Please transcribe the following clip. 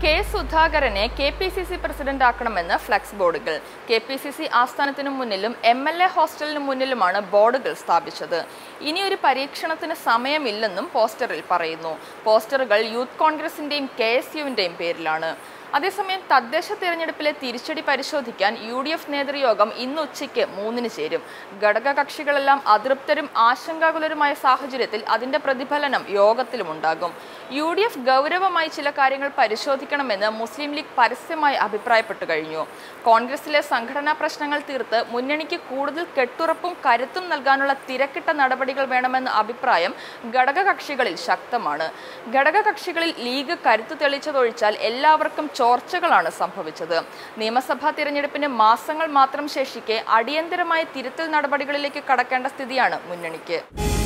K സുധാകരനെ K P C C president ആക്കണമെന്ന് flex ബോർഡുകൾ കെ പി സി സി ആസ്ഥാനത്തിനു മുന്നിലും എം എൽ എ ഹോസ്റ്റലിനു മുന്നിലുമാണ് ബോർഡുകൾ സ്ഥാപിച്ചത് ഇനിയൊരു പരീക്ഷണത്തിന് സമയമില്ലെന്നും പോസ്റ്ററിൽ പറയുന്നു പോസ്റ്ററുകൾ യൂത്ത് കോൺഗ്രസിന്റെയും കെ എസ് യുവിന്റെയും പേരിലാണ് അതേസമയം തദ്ദേശ തെരഞ്ഞെടുപ്പിലെ തിരിച്ചടി പരിശോധിക്കാൻ യു ഡി എഫ് നേതൃയോഗം ഇന്ന് ഉച്ചയ്ക്ക് മൂന്നിന് ചേരും ഘടകകക്ഷികളെല്ലാം അതൃപ്തരും ആശങ്കാകുലരുമായ സാഹചര്യത്തിൽ അതിന്റെ പ്രതിഫലനം യോഗത്തിലുമുണ്ടാകും യു ഡി എഫ് ഗൗരവമായി ചില കാര്യങ്ങൾ പരിശോധിക്കണമെന്ന് മുസ്ലിം ലീഗ് പരസ്യമായി അഭിപ്രായപ്പെട്ടു കഴിഞ്ഞു കോൺഗ്രസിലെ സംഘടനാ പ്രശ്നങ്ങൾ തീർത്ത് മുന്നണിക്ക് കൂടുതൽ കെട്ടുറപ്പും കരുത്തും നൽകാനുള്ള തിരക്കിട്ട നടപടികൾ വേണമെന്ന അഭിപ്രായം ഘടകകക്ഷികളിൽ ശക്തമാണ് ഘടകകക്ഷികളിൽ ലീഗ് കരുത്തു തെളിയിച്ചതൊഴിച്ചാൽ എല്ലാവർക്കും ചോർച്ചകളാണ് സംഭവിച്ചത് നിയമസഭാ തിരഞ്ഞെടുപ്പിന് മാസങ്ങൾ മാത്രം ശേഷിക്കെ അടിയന്തരമായ തിരുത്തൽ നടപടികളിലേക്ക് കടക്കേണ്ട സ്ഥിതിയാണ് മുന്നണിക്ക്